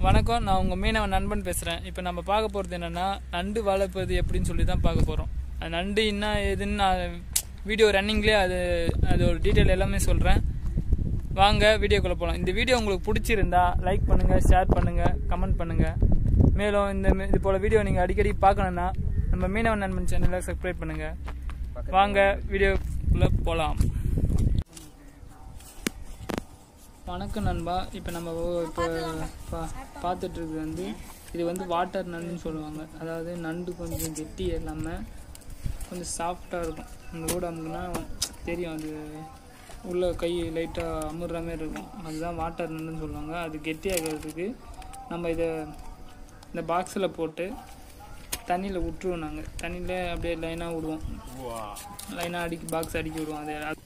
வணக்கம் நான் உங்கள் மீனவன் நண்பன் பேசுகிறேன் இப்போ நம்ம பார்க்க போகிறது என்னென்னா நண்டு வளர்ப்பது எப்படின்னு சொல்லி தான் பார்க்க போகிறோம் அது நண்டு என்ன ஏதுன்னு நான் வீடியோ ரன்னிங்லேயே அது அது ஒரு டீட்டெயில் எல்லாமே சொல்கிறேன் வாங்க வீடியோக்குள்ளே போகலாம் இந்த வீடியோ உங்களுக்கு பிடிச்சிருந்தா லைக் பண்ணுங்கள் ஷேர் பண்ணுங்கள் கமெண்ட் பண்ணுங்கள் மேலும் இந்த மே- இது போல் வீடியோ நீங்கள் அடிக்கடி பார்க்கணுன்னா நம்ம மீனவன் நண்பன் சேனலை சப்ஸ்கிரைப் பண்ணுங்கள் வாங்க வீடியோக்குள்ளே போகலாம் வணக்கம் நண்பா இப்போ நம்ம ஓ- இப்போ பா பார்த்துட்டு இருக்கிறது வந்து இது வந்து வாட்டர் நண்டுன்னு சொல்லுவாங்க அதாவது நண்டு கொஞ்சம் கெட்டி இல்லாமல் கொஞ்சம் சாஃப்டாக இருக்கும் இந்த கூட அமுக்குனா தெரியும் அது உள்ள கை லைட்டாக அமுறுற மாதிரி இருக்கும் அதுதான் வாட்டர் நண்டுன்னு சொல்லுவாங்க அது கெட்டியாகிறதுக்கு நம்ம இதை இந்த பாக்ஸில் போட்டு தண்ணியில் விட்டுருவோம் நாங்கள் தண்ணியில் அப்படியே லைனாக விடுவோம் லைனாக அடிக்கி பாக்ஸ் அடிக்கி விடுவோம் அது அது-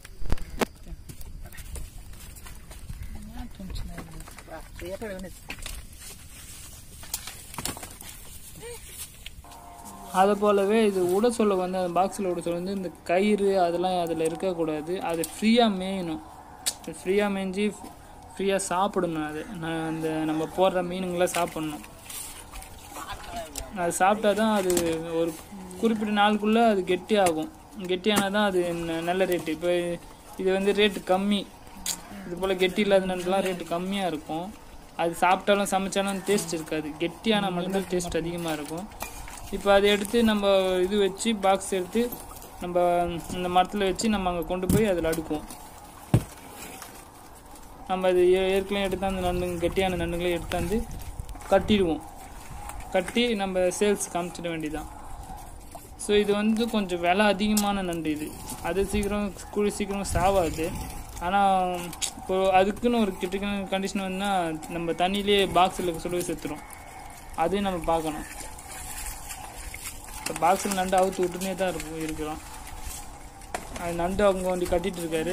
அதை போலவே இது விட சொல்ல வந்து அந்த பாக்ஸில் விட சொல்ல வந்து இந்த கயிறு அதெல்லாம் அதில் இருக்கக்கூடாது அது ஃப்ரீயாக மேயணும் ஃப்ரீயாக மேய்ஞ்சி ஃப்ரீயாக சாப்பிடணும் அது நான் அந்த நம்ம போடுற மீனுங்களாம் சாப்பிடணும் அது சாப்பிட்டா தான் அது ஒரு குறிப்பிட்ட நாளுக்குள்ளே அது கெட்டியாகும் கெட்டியானால் தான் அது ந- நல்ல ரேட்டு இப்போ இது வந்து ரேட்டு கம்மி இது போல் கெட்டி இல்லாத நண்டுலாம் ரேட்டு கம்மியாக இருக்கும் அது சாப்பிட்டாலும் சமைச்சாலும் டேஸ்ட் இருக்காது கெட்டியான மட்டும்தான் டேஸ்ட் அதிகமாக இருக்கும் இப்போ அதை எடுத்து நம்ம இது வச்சு பாக்ஸ் எடுத்து நம்ம இந்த மரத்தில் வச்சு நம்ம அங்கே கொண்டு போய் அதில் அடுக்குவோம் நம்ம அது ஏ- ஏற்கனவே எடுத்தாந்து நண்டுங்க கெட்டியான நண்டுங்களே எடுத்தாந்து கட்டிடுவோம் கட்டி நம்ம சேல்ஸ் காமிச்சிட வேண்டியதான் ஸோ இது வந்து கொஞ்சம் விலை அதிகமான நண்டு இது அது சீக்கிரம் கூடி சீக்கிரம் சாவாது ஆனால் இப்போ அதுக்குன்னு ஒரு கிரிட்டிக்கல் கண்டிஷன் வந்துன்னா நம்ம தண்ணியிலே பாக்ஸில் சொல்லி செத்துரும் அதையும் நம்ம பார்க்கணும் இப்போ பாக்ஸில் நண்டு அவுத்து விட்டுனே தான் இருக்கும் இருக்கிறோம் அது நண்டு அவங்க வண்டி கட்டிட்டு இருக்காரு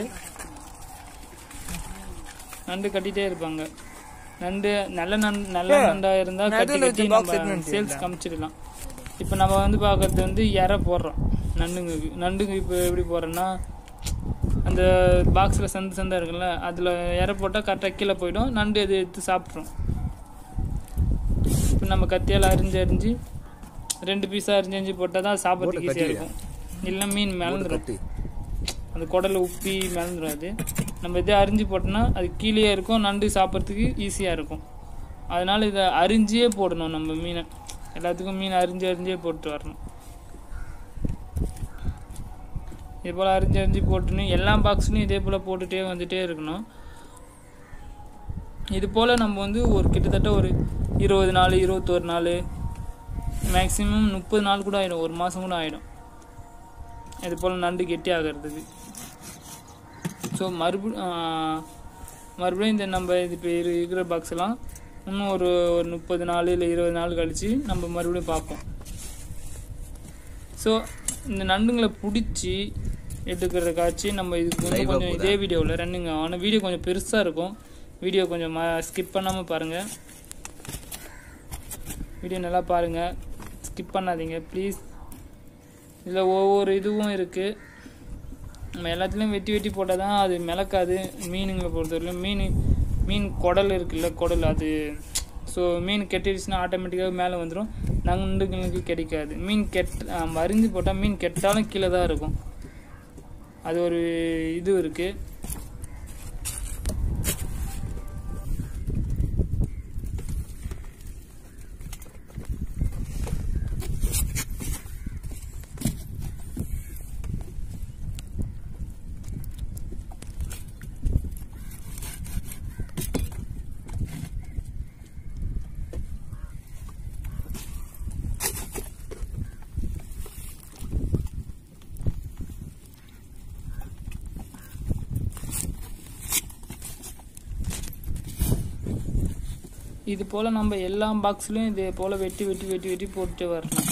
நண்டு கட்டிட்டே இருப்பாங்க நண்டு நல்ல நண்டு நல்ல நண்டா இருந்தா கட்டி கட்டி நம்ம சேல்ஸ் காமிச்சிடலாம் இப்போ நம்ம வந்து பார்க்கறது வந்து இறை போடுறோம் நண்டுங்களுக்கு நண்டுங்க இப்போ எப்படி போடுறோன்னா அந்த பாக்ஸில் சந்து சந்தா இருக்குல்ல அதில் இறை போட்டால் கரெக்டாக கீழே போயிடும் நண்டு எது எடுத்து சாப்பிட்ரும் இப்போ நம்ம கத்தியால் அரிஞ்சு அரிஞ்சு ரெண்டு பீஸாக அரிஞ்சு அரிஞ்சு போட்டால் தான் சாப்பிட்றதுக்கு ஈஸியாக இருக்கும் இல்லை மீன் மிளந்துடும் அந்த குடலை உப்பி மிளந்துடும் அது நம்ம இதே அரிஞ்சு போட்டோம்னா அது கீழே இருக்கும் நண்டு சாப்பிட்றதுக்கு ஈஸியாக இருக்கும் அதனால் இதை அரிஞ்சே போடணும் நம்ம மீனை எல்லாத்துக்கும் மீன் அரிஞ்சு அரிஞ்சே போட்டு வரணும் இதே போல் அரிஞ்சு அரிஞ்சு போட்டுன்னு எல்லா பாக்ஸ்லையும் இதே போல் போட்டுகிட்டே வந்துட்டே இருக்கணும் இது போல் நம்ம வந்து ஒரு கிட்டத்தட்ட ஒரு இருபது நாள் இருபத்தோரு நாள் மேக்ஸிமம் முப்பது நாள் கூட ஆகிடும் ஒரு மாதம் கூட ஆகிடும் இது போல் நண்டு கெட்டி ஆகிறதுக்கு ஸோ மறுபடி மறுபடியும் இந்த நம்ம இது இப்போ இரு- இருக்கிற பாக்ஸ் எல்லாம் இன்னும் ஒரு ஒரு முப்பது நாள் இல்லை இருபது நாள் கழித்து நம்ம மறுபடியும் பார்ப்போம் ஸோ இந்த நண்டுங்களை பிடிச்சி எடுக்கிற காட்சி நம்ம இதுக்கு வந்து கொஞ்சம் இதே வீடியோவில் ரன்னிங் ஆனால் வீடியோ கொஞ்சம் பெருசாக இருக்கும் வீடியோ கொஞ்சம் ஸ்கிப் பண்ணாமல் பாருங்கள் வீடியோ நல்லா பாருங்கள் ஸ்கிப் பண்ணாதீங்க ப்ளீஸ் இதில் ஒவ்வொரு இதுவும் இருக்குது நம்ம எல்லாத்துலேயும் வெட்டி வெட்டி போட்டால் தான் அது மிளக்காது மீனுங்களை பொறுத்தவரையிலும் மீன் மீன் குடல் இருக்குல்ல குடல் அது ஸோ மீன் கெட்டிடுச்சுன்னா ஆட்டோமேட்டிக்காக மேலே வந்துடும் நண்டுங்களுக்கு கிடைக்காது மீன் கெட் நம்ம அரிஞ்சு போட்டால் மீன் கெட்டாலும் கீழே தான் இருக்கும் அது ஒரு இது இருக்குது இது போல் நம்ம எல்லா பாக்ஸ்லையும் இதே போல் வெட்டி வெட்டி வெட்டி வெட்டி போட்டுட்டே வரணும்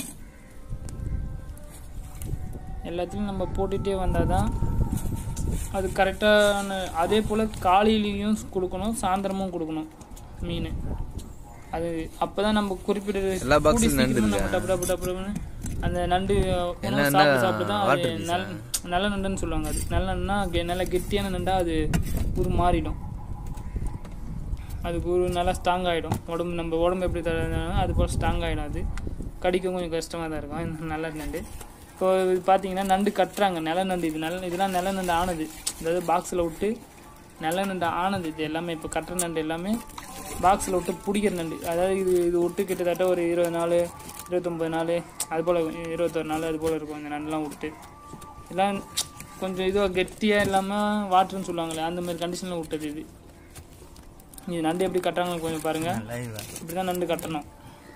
எல்லாத்தையும் நம்ம போட்டுகிட்டே வந்தால் தான் அது கரெக்டான அதே போல் காலையிலையும் கொடுக்கணும் சாயந்தரமும் கொடுக்கணும் மீன் அது அப்போ தான் நம்ம குறிப்பிட்ட எல்லா box கூடிய லயும் நண்டு சீக்கிரமா இருக்கா? நம்ம டப்பு டப்பு டப்பு டப்புன்னு அந்த நண்டு உணவு என்ன சாப்பிட்டு சாப்பிட்டு தான் அது water piece ஆ? நல் நல்ல நண்டுன்னு சொல்லுவாங்க அது நல்ல நண்டுனா கெ- நல்ல கெட்டியான நண்டா அது ஒரு மாறிடும் அதுக்கு ஒரு நல்லா ஸ்ட்ராங் ஆகிடும் உடம்பு நம்ம உடம்பு எப்படி தராங்க அது போல் ஸ்ட்ராங் ஆகிடும் அது கடிக்கவும் கொஞ்சம் கஷ்டமாக தான் இருக்கும் இந்த நல்ல நண்டு இப்போ இது பார்த்தீங்கன்னா நண்டு கட்டுறாங்க நில நண்டு இது நல்ல இதெல்லாம் நில நண்டு ஆனது அதாவது பாக்ஸில் விட்டு நல்ல நண்டு ஆனது இது எல்லாமே இப்போ கட்டுற நண்டு எல்லாமே பாக்ஸில் விட்டு பிடிக்கிற நண்டு அதாவது இது இது விட்டு கிட்டத்தட்ட ஒரு இருபது நாள் இருபத்தொம்பது நாள் அது போல் இருபத்தொரு நாள் அது போல் இருக்கும் இந்த நண்டுலாம் விட்டு எல்லாம் கொஞ்சம் இதுவாக கெட்டியாக இல்லாமல் வாட்டர்னு சொல்லுவாங்களே அந்த மாதிரி கண்டிஷனில் விட்டது இது இது நண்டு எப்படி கட்டுறாங்கன்னு கொஞ்சம் பாருங்கள் இப்படி தான் நண்டு கட்டணும்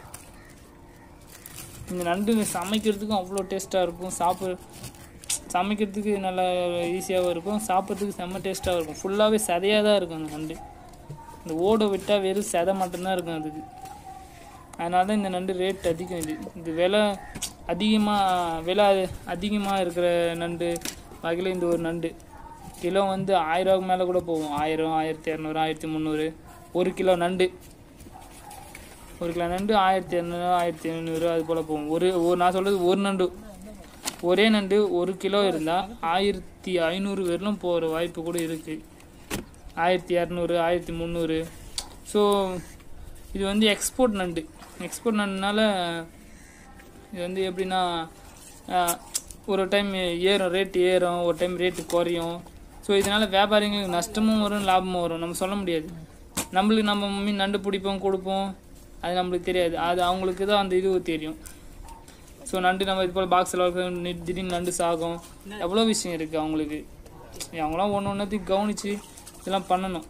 இந்த நண்டு சமைக்கிறதுக்கும் அவ்வளோ டேஸ்ட்டாக இருக்கும் சாப்பிட சமைக்கிறதுக்கு நல்லா ஈஸியாகவும் இருக்கும் சாப்பிட்றதுக்கு செம்ம டேஸ்ட்டாக இருக்கும் ஃபுல்லாகவே சதையாக தான் இருக்கும் அந்த நண்டு இந்த ஓடை விட்டால் வெறும் சதை மட்டும்தான் இருக்கும் அதுக்கு அதனால தான் இந்த நண்டு ரேட் அதிகம் இது இது விலை அதிகமாக விலை அதிகமாக இருக்கிற நண்டு வகையில் இந்த ஒரு நண்டு கிலோ வந்து ஆயிரரூவாக்கு மேலே கூட போகும் ஆயிரம் ஆயிரத்தி இரநூறு ஆயிரத்தி முந்நூறு ஒரு கிலோ நண்டு ஒரு கிலோ நண்டு ஆயிரத்தி இரநூறு ஆயிரத்தி ஐநூறு அது போல் போகும் ஒரு ஒரு நான் சொல்கிறது ஒரு நண்டு ஒரே நண்டு ஒரு கிலோ இருந்தால் ஆயிரத்தி ஐநூறு வரலும் போகிற வாய்ப்பு கூட இருக்குது ஆயிரத்தி இரநூறு ஆயிரத்தி முந்நூறு ஸோ இது வந்து எக்ஸ்போர்ட் நண்டு எக்ஸ்போர்ட் நண்டுனால இது வந்து எப்படின்னா ஆஹ், ஒரு டைம் ஏறும் ரேட்டு ஏறும் ஒரு டைம் ரேட்டு குறையும் ஸோ இதனால் வியாபாரிங்களுக்கு நஷ்டமும் வரும் லாபமும் வரும் நம்ம சொல்ல முடியாது நம்மளுக்கு நம்ம மீன் நண்டு பிடிப்போம் கொடுப்போம் அது நம்மளுக்கு தெரியாது அது அவங்களுக்கு தான் அந்த இது தெரியும் ஸோ நண்டு நம்ம இது போல் பாக்ஸில் திடீர்னு நண்டு சாகும் எவ்வளோ விஷயம் இருக்குது அவங்களுக்கு அவங்களாம் ஒன்று ஒன்றுத்தையும் கவனித்து இதெல்லாம் பண்ணணும்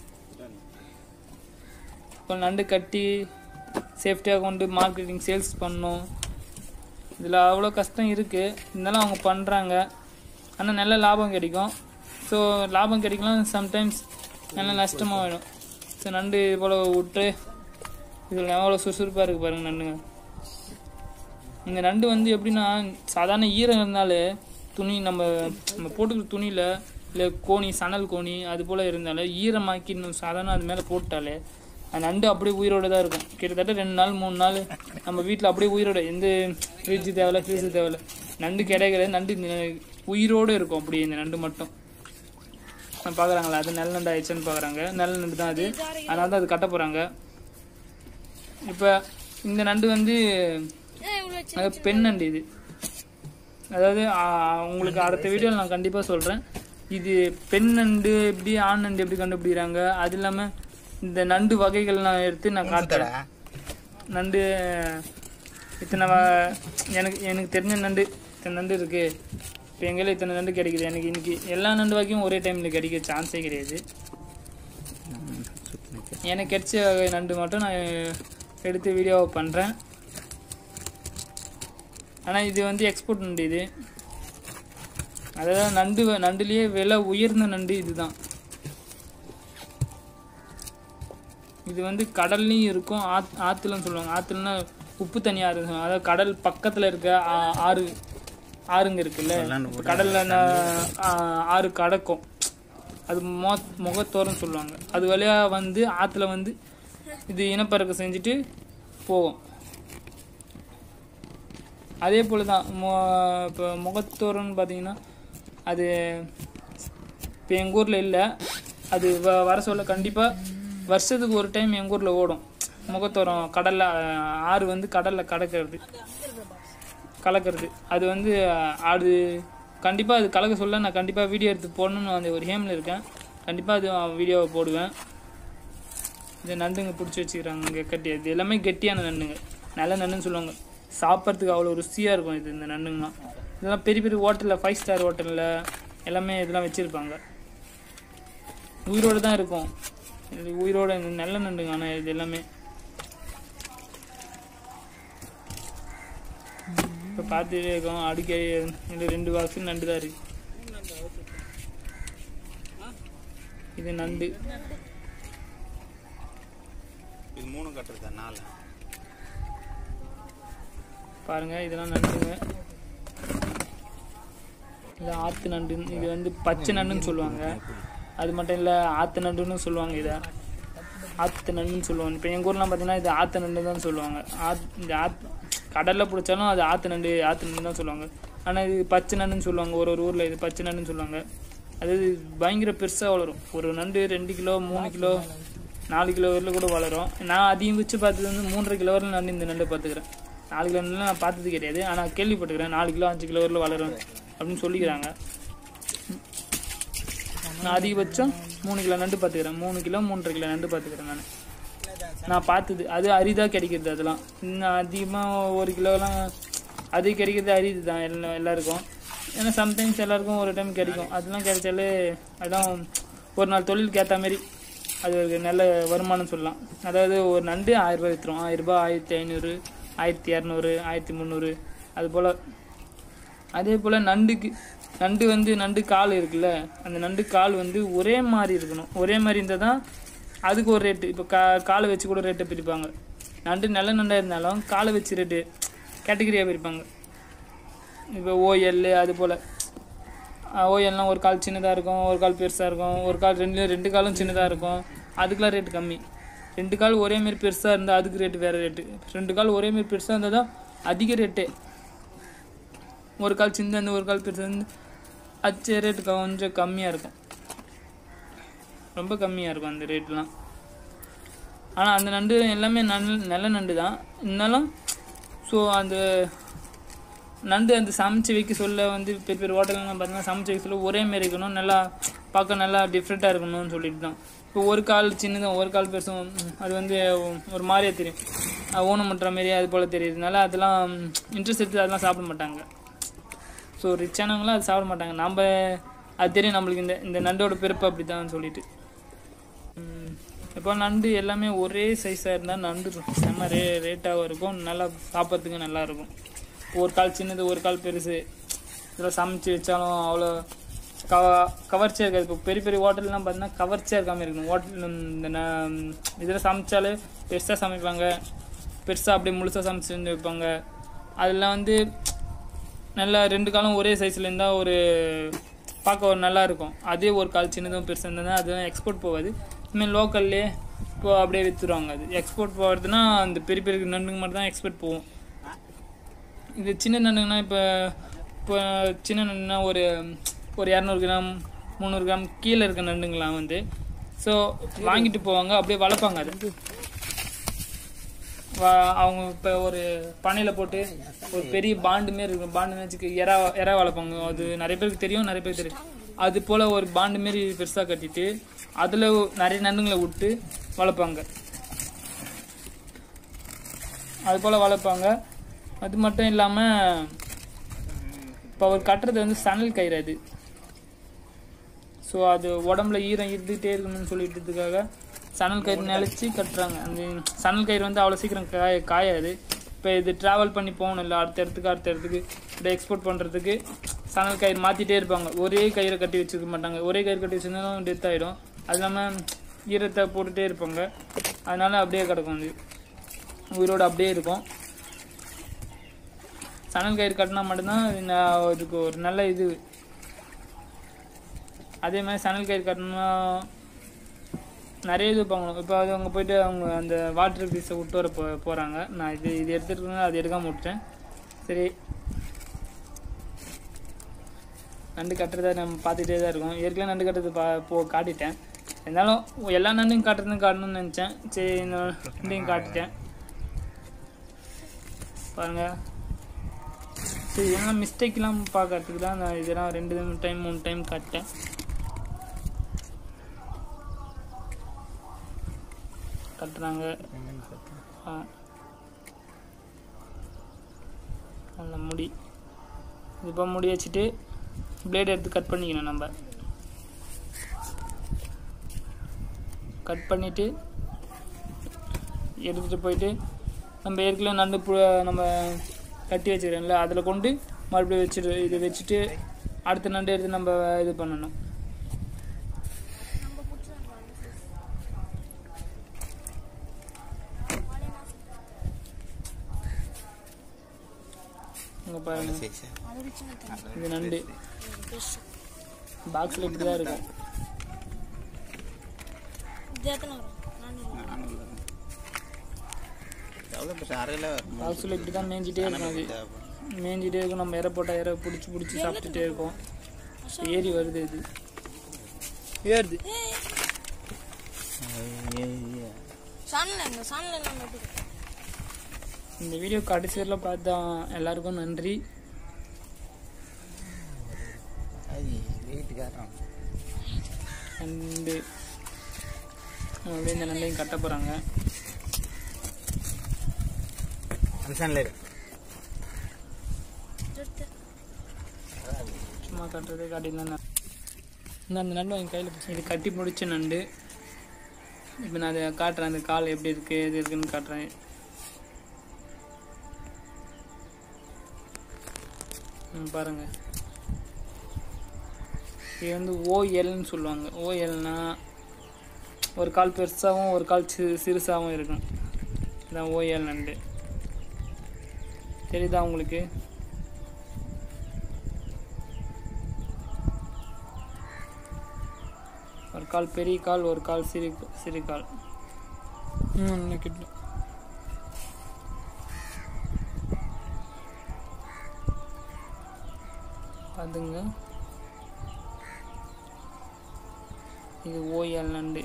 இப்போ நண்டு கட்டி சேஃப்டியாக கொண்டு மார்க்கெட்டிங் சேல்ஸ் பண்ணணும் இதில் அவ்வளோ கஷ்டம் இருக்குது இருந்தாலும் அவங்க பண்ணுறாங்க ஆனால் நல்ல லாபம் கிடைக்கும் ஸோ லாபம் கிடைக்கலாம் சம்டைம்ஸ் நல்ல நஷ்டமாக வேணும் ஸோ நண்டு இது போல் விட்டு இதில் எவ்வளோ சுறுசுறுப்பாக இருக்குது பாருங்கள் நண்டுங்க இந்த நண்டு வந்து எப்படின்னா சாதாரண ஈரம் இருந்தாலே துணி நம்ம நம்ம போட்டுக்கிற துணியில் இல்லை கோணி சணல் கோணி அது போல் இருந்தாலே ஈரமாக்கி இன்னும் சாதாரண அது மேலே போட்டாலே அந்த நண்டு அப்படியே உயிரோட தான் இருக்கும் கிட்டத்தட்ட ரெண்டு நாள் மூணு நாள் நம்ம வீட்டில் அப்படியே உயிரோட எந்த ஃப்ரிட்ஜு தேவையில்ல ஃப்ரீஸு தேவையில்ல நண்டு கிடையாது நண்டு நி- உயிரோடு இருக்கும் அப்படியே இந்த நண்டு மட்டும் பார்க்குறாங்களா அது நல்ல நண்டு ஆயிடுச்சுன்னு பார்க்குறாங்க நல்ல நண்டு தான் அது அதனால தான் அது கட்ட போகிறாங்க இப்போ இந்த நண்டு வந்து அது பெண் நண்டு இது அதாவது ஆ, உங்களுக்கு அடுத்த வீடியோவில் நான் கண்டிப்பாக சொல்கிறேன் இது பெண் நண்டு எப்படி ஆண் நண்டு எப்படி கண்டுபிடிக்கிறாங்க அது இல்லாமல் இந்த நண்டு வகைகள் நான் எடுத்து நான் காட்டுறேன் நண்டு இத்தனை வ- எனக்கு எனக்கு தெரிஞ்ச நண்டு இத்தனை நண்டு இருக்குது இப்போ எங்கேயும் இத்தனை நண்டு கிடைக்குது எனக்கு இன்னைக்கு எல்லா நண்டு வகையும் ஒரே டைமில் கிடைக்க சான்ஸே கிடையாது எனக்கு கிடைச்ச வகை நண்டு மட்டும் நான் எடுத்து வீடியோவை பண்ணுறேன் ஆனால் இது வந்து எக்ஸ்போர்ட் நண்டு இது அதாவது நண்டு வ- நண்டுலேயே விலை உயர்ந்த நண்டு இதுதான் இது வந்து கடல்லையும் இருக்கும் ஆத் ஆற்றுலன்னு சொல்லுவாங்க ஆற்றுலன்னா உப்பு தண்ணி ஆறு அதாவது கடல் பக்கத்தில் இருக்க ஆ- ஆறு ஆறுங்க இருக்குல்ல இப்ப கடல்ல ந- ஆ- ஆறு கடக்கும் அது மொ முகத்தோரன்னு சொல்லுவாங்க அது வழியாக வந்து ஆற்றுல வந்து இது இனப்பெருக்கம் செஞ்சுட்டு போகும் அதே போல் தான் மொ இப்போ முகத்தோரம்னு பார்த்தீங்கன்னா அது இப்போ எங்கள் ஊரில் இல்லை அது வ வர சொல்ல கண்டிப்பாக வருஷத்துக்கு ஒரு டைம் எங்கள் ஊரில் ஓடும் முகத்தோரம் கடலில் ஆறு வந்து கடலில் கடக்கிறது கலக்கிறது அது வந்து அது கண்டிப்பாக அது கலக்க சொல்ல நான் கண்டிப்பாக வீடியோ எடுத்து போடணும்னு அந்த ஒரு ஹேமில் இருக்கேன் கண்டிப்பாக அது வீடியோவை போடுவேன் இந்த நண்டுங்க பிடிச்சி வச்சுக்கிறாங்க இங்கே கட்டி இது எல்லாமே கெட்டியான நண்டுங்க நல்ல நண்டுன்னு சொல்லுவாங்க சாப்பிட்றதுக்கு அவ்வளோ ருசியாக இருக்கும் இது இந்த நண்டுங்கலாம் இதெல்லாம் பெரிய பெரிய ஹோட்டலில் ஃபைவ் ஸ்டார் ஹோட்டலில் எல்லாமே இதெல்லாம் வச்சுருப்பாங்க உயிரோடு தான் இருக்கும் இது உயிரோட இந்த நல்ல நண்டுங்க ஆனால் இது எல்லாமே இப்போ பார்த்துட்டே இருக்கோம் அடிக்கடி இந்த ரெண்டு பாக்ஸ் நண்டு தான் இருக்கு இது நண்டு இது மூணு கட்டுறது நாலு பாருங்க இதெல்லாம் நண்டுங்க இது ஆத்து நண்டு இது வந்து பச்சை நண்டுன்னு சொல்லுவாங்க அது மட்டும் இல்லை ஆத்து நண்டுன்னு சொல்லுவாங்க இதை ஆத்து நண்டுன்னு சொல்லுவாங்க இப்போ எங்கள் ஊர்லாம் பார்த்தீங்கன்னா இது ஆத்து நண்டு தான் சொல்லுவாங்க ஆத் இந்த ஆத் கடலில் பிடிச்சாலும் அது ஆத்து நண்டு ஆத்து நண்டு தான் சொல்லுவாங்க ஆனால் இது பச்சை நண்டுன்னு சொல்லுவாங்க ஒரு ஒரு ஊரில் இது பச்சை நண்டுன்னு சொல்லுவாங்க அது பயங்கர பெருசாக வளரும் ஒரு நண்டு ரெண்டு கிலோ மூணு கிலோ நாலு கிலோ வரல கூட வளரும் நான் அதிகபட்சம் பார்த்தது வந்து மூன்றரை கிலோ வரல நான் இந்த நண்டு பார்த்துக்கிறேன் நாலு கிலோ நண்டு நான் பார்த்தது கிடையாது ஆனால் கேள்விப்பட்டுக்கிறேன் நாலு கிலோ அஞ்சு கிலோ வரல வளரும் அப்படின்னு சொல்லிக்கிறாங்க நான் அதிகபட்சம் மூணு கிலோ நண்டு பார்த்துக்கிறேன் மூணு கிலோ மூன்றரை கிலோ நண்டு பார்த்துக்கிறேன் நான் நான் பார்த்தது அது அரிதாக கிடைக்கிறது அதெல்லாம் இன்னும் அதிகமாக ஒரு கிலோலாம் அது கிடைக்கிறது அரிது தான் எல்லா எல்லாருக்கும் ஏன்னா சம்டைம்ஸ் எல்லாருக்கும் ஒரு டைம் கிடைக்கும் அதெல்லாம் கிடைச்சாலே அதான் ஒரு நாள் தொழிலுக்கு ஏற்ற மாதிரி அது ஒரு நல்ல வருமானம் சொல்லலாம் அதாவது ஒரு நண்டு ஆயிரம் ரூபாய் விற்றுரும் ஆயிரம் ரூபாய் ஆயிரத்தி ஐநூறு ஆயிரத்தி இரநூறு ஆயிரத்தி முந்நூறு அது போல் அதே போல் நண்டுக்கு நண்டு வந்து நண்டு கால் இருக்குல்ல அந்த நண்டு கால் வந்து ஒரே மாதிரி இருக்கணும் ஒரே மாதிரி இருந்தால் தான் அதுக்கு ஒரு ரேட்டு இப்போ கா காலை வச்சு கூட ரேட்டை பிரிப்பாங்க நண்டு நல்ல நண்டாக இருந்தாலும் காலை வச்சு ரேட்டு கேட்டகரியாக பிரிப்பாங்க இப்போ ஓஎல் அது போல் ஓஎல்லாம் ஒரு கால் சின்னதாக இருக்கும் ஒரு கால் பெருசாக இருக்கும் ஒரு கால் ரெண்டு ரெண்டு காலும் சின்னதாக இருக்கும் அதுக்கெலாம் ரேட்டு கம்மி ரெண்டு கால் ஒரே மாதிரி பெருசாக இருந்தால் அதுக்கு ரேட்டு வேறு ரேட்டு ரெண்டு கால் ஒரே மாதிரி பெருசாக இருந்தால் தான் அதிக ரேட்டே ஒரு கால் சின்ன இருந்து ஒரு கால் பெருசு இருந்து அச்சு ரேட்டு கொஞ்சம் கம்மியாக இருக்கும் ரொம்ப கம்மியாக இருக்கும் அந்த ரேட்லாம் ஆனால் அந்த நண்டு எல்லாமே நல்ல நல்ல நண்டு தான் இருந்தாலும் ஸோ அந்த நண்டு அந்த சமைச்சு வைக்க சொல்ல வந்து பெரிய பெரிய ஹோட்டல்லாம் பார்த்தீங்கன்னா சமைச்சு வைக்க சொல்ல ஒரே மாதிரி இருக்கணும் நல்லா பார்க்க நல்லா டிஃப்ரெண்ட்டாக இருக்கணும்னு சொல்லிட்டு தான் இப்போ ஒரு கால் சின்னதும் ஒரு கால் பெருசும் ம், அது வந்து ஒரு மாதிரியே தெரியும் அது ஊனமுட்டுற மாரி அது போல் தெரியுதுனால அதெல்லாம் இன்ட்ரெஸ்ட் எடுத்து அதெல்லாம் சாப்பிட மாட்டாங்க ஸோ ரிச்சானவங்களாம் அது சாப்பிட மாட்டாங்க நம்ம அது தெரியும் நம்மளுக்கு இந்த இந்த நண்டோட பிறப்பு அப்படி தான் சொல்லிட்டு ம், இப்போ நண்டு எல்லாமே ஒரே சைஸாக இருந்தால் நண்டு செம்ம ரே ரேட்டாகவும் இருக்கும் நல்லா சாப்பிட்றதுக்கு நல்லா இருக்கும் ஒரு கால் சின்னது ஒரு கால் பெருசு இதெல்லாம் சமைச்சு வச்சாலும் அவ்வளோ கவ கவர்ச்சியாக இருக்காது இப்போ பெரிய பெரிய ஹோட்டல்லாம் பார்த்தீங்கன்னா கவர்ச்சியாக இருக்காமல் இருக்கணும் ஹோட்டல் இந்த ந- இதில் சமைச்சாலே பெருசாக சமைப்பாங்க பெருசாக அப்படியே முழுசாக சமைச்சு வந்து வைப்பாங்க அதெல்லாம் வந்து நல்லா ரெண்டு காலம் ஒரே சைஸில் இருந்தால் ஒரு பார்க்க ஒரு நல்லா இருக்கும் அதே ஒரு கால் சின்னதும் பெருசாக இருந்தால் அதுவும் எக்ஸ்போர்ட் போகாது இதுமாதிரி லோக்கல்லே இப்போ அப்படியே விற்றுருவாங்க அது எக்ஸ்போர்ட் போகிறதுனா அந்த பெரிய பெரிய நண்டுங்க மட்டும் தான் எக்ஸ்போர்ட் போகும் இது சின்ன நண்டுங்கன்னா இப்போ இப்போ சின்ன நண்டுனா ஒரு ஒரு இரநூறு கிராம் முந்நூறு கிராம் கீழே இருக்க நண்டுங்களாம் வந்து ஸோ வாங்கிட்டு போவாங்க அப்படியே வளர்ப்பாங்க அது வா- அவங்க இப்போ ஒரு பனையில் போட்டு ஒரு பெரிய பாண்டு மாரி இருக்கும் பாண்டு மாரி வச்சுக்க எறா எறா வளர்ப்பாங்க அது நிறைய பேருக்கு தெரியும் நிறைய பேருக்கு தெரியும் அது போல் ஒரு பாண்டு மாரி பெருசாக கட்டிட்டு அதில் நிறைய நண்டுங்களை விட்டு வளர்ப்பாங்க அது போல் வளர்ப்பாங்க அது மட்டும் இல்லாமல் இப்போ அவர் கட்டுறது வந்து சணல் கயிறு அது ஸோ அது உடம்புல ஈரம் இருந்துகிட்டே இருக்கணும்னு சொல்லிட்டதுக்காக சணல் கயிறு நிலச்சி கட்டுறாங்க அந்த சணல் கயிறு வந்து அவ்வளோ சீக்கிரம் காய காயாது இப்போ இது ட்ராவல் பண்ணி போகணும் இல்லை அடுத்த இடத்துக்கு அடுத்த இடத்துக்கு இதை எக்ஸ்போர்ட் பண்ணுறதுக்கு சணல் கயிறு மாற்றிட்டே இருப்பாங்க ஒரே கயிறை கட்டி வச்சுக்க மாட்டாங்க ஒரே கயிறு கட்டி வச்சிருந்தாலும் டெத் ஆகிடும் அது இல்லாமல் ஈரத்தை போட்டுகிட்டே இருப்பாங்க அதனால அப்படியே கிடக்கும் அது உயிரோடு அப்படியே இருக்கும் சணல் கயிறு கட்டினா மட்டும்தான் அது ந- அதுக்கு ஒரு நல்ல இது அதே மாதிரி சணல் கயிறு கட்டணும்னா நிறைய இது பார்க்கணும் இப்போ அது அவங்க போயிட்டு அவங்க அந்த வாட்டர் பீஸை விட்டு வர போ போகிறாங்க நான் இது இது எடுத்துருக்கேன் அது எடுக்காம விட்டேன் சரி நண்டு கட்டுறத நம்ம பார்த்துட்டே தான் இருக்கோம் ஏற்கனவே நண்டு கட்டுறது பா போ காட்டிட்டேன் இருந்தாலும் எல்லா நண்டையும் காட்டுறதும் காட்டணும்னு நினச்சேன் சரி இந்த நண்டையும் காட்டிட்டேன் பாருங்க சரி இதெல்லாம் மிஸ்டேக்லாம் பார்க்கறதுக்கு தான் நான் இதெல்லாம் ரெண்டு டைம் மூணு டைம் காட்டேன் கட்டுறாங்க ஆ. நல்ல முடி இப்போ முடி வச்சுட்டு பிளேட் எடுத்து கட் பண்ணிக்கணும் நம்ம கட் பண்ணிவிட்டு எடுத்துகிட்டு போயிட்டு நம்ம ஏற்கனவே நண்டு பு நம்ம கட்டி வச்சுக்கிறோம்ல அதில் கொண்டு மறுபடியும் வச்சுட்டு இது வச்சுட்டு அடுத்த நண்டு எடுத்து நம்ம இது பண்ணணும் இங்கே பாருங்க சைஸ் இது நண்டு பாக்ஸில் இப்படி தான் இருக்கும் எவ்வளோ பெருசு அரையில் பாக்ஸில் இப்படி தான் மேய்ஞ்சிட்டே இருக்கும் அது மேய்ஞ்சிட்டே இருக்கும் நம்ம இறை போட்டால் இறை பிடிச்சி பிடிச்சி சாப்பிட்டுட்டே இருக்கோம் ஏறி வருது இது ஏறுது தேவை சன்ல இந்த சன்ல நம்ம எப்படி இந்த வீடியோ கடைசி வரல பார்த்தா எல்லாருக்கும் நன்றி அது வீட்டுக்காரன் நண்டு அப்படியே இந்த நண்டையும் கட்ட போகிறாங்க அம்சன்ல இரு எடுத்து சும்மா கட்டுறதே காட்டியிருந்தேன் நான். இந்த அந்த நண்டு என் கையில் இது கட்டி முடிச்ச நண்டு இப்போ நான் அதை காட்டுறேன் அந்த கால் எப்படி இருக்குது எது இருக்குன்னு காட்டுறேன் ம், பாருங்க இது வந்து ஓஎல்னு சொல்லுவாங்க ஓஎல்னா ஒரு கால் பெருசாகவும் ஒரு கால் சி சிறுசாகவும் இருக்கும் இதான் ஓஎல் நண்டு தெரியுதா உங்களுக்கு ஒரு கால் பெரிய கால் ஒரு கால் சிறு சிறு கால் ம் கிட்ட பார்த்துங்க இது ஓஎல் நண்டு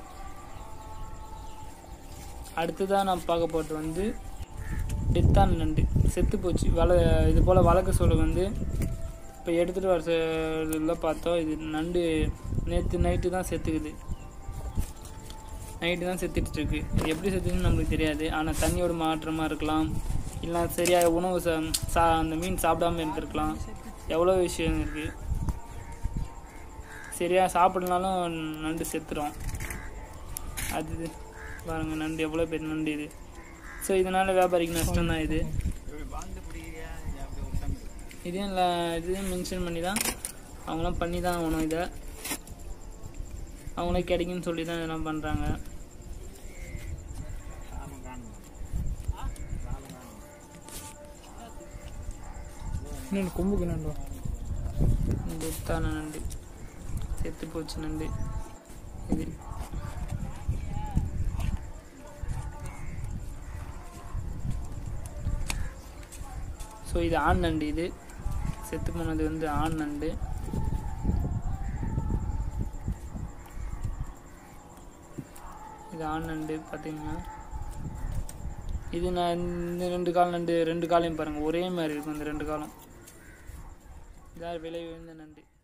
அடுத்ததாக நான் பார்க்க போட்டு வந்து டெத்தான் நண்டு செத்து போச்சு வள இது போல் வழக்கு சொல்ல வந்து இப்போ எடுத்துகிட்டு வர இதில் பார்த்தோம் இது நண்டு நேற்று நைட்டு தான் செத்துக்குது நைட்டு தான் செத்துட்டு இருக்கு இது எப்படி செத்துக்குன்னு நம்மளுக்கு தெரியாது ஆனால் தண்ணியோட மாற்றமாக இருக்கலாம் இல்லை சரியாக உணவு சா சா அந்த மீன் சாப்பிடாம இருந்திருக்கலாம் எவ்வளோ விஷயம் இருக்குது சரியாக சாப்பிடலனாலும் நண்டு செத்துரும் அது பாருங்க நண்டு எவ்வளோ பெரிய நண்டு இது ஸோ இதனால் வியாபாரிக்கு நஷ்டம் தான் இது இதையும் இல்லை இதையும் மென்ஷன் பண்ணி தான் அவங்களாம் பண்ணி தான் ஆகணும் இதை அவங்களே கிடைக்குன்னு சொல்லி தான் இதெல்லாம் பண்ணுறாங்க இன்னொன்று கொம்புக்கு நண்டு துத்தான நண்டு செத்து போச்சு நண்டு இது ஸோ இது ஆண் நண்டு இது செத்து போனது வந்து ஆண் நண்டு இது ஆண் நண்டு பார்த்தீங்கன்னா இது நான் இந்த ரெண்டு கால் நண்டு ரெண்டு காலையும் பாருங்கள் ஒரே மாதிரி இருக்கும் இந்த ரெண்டு காலம் இதான் விலை உயர்ந்த நண்டு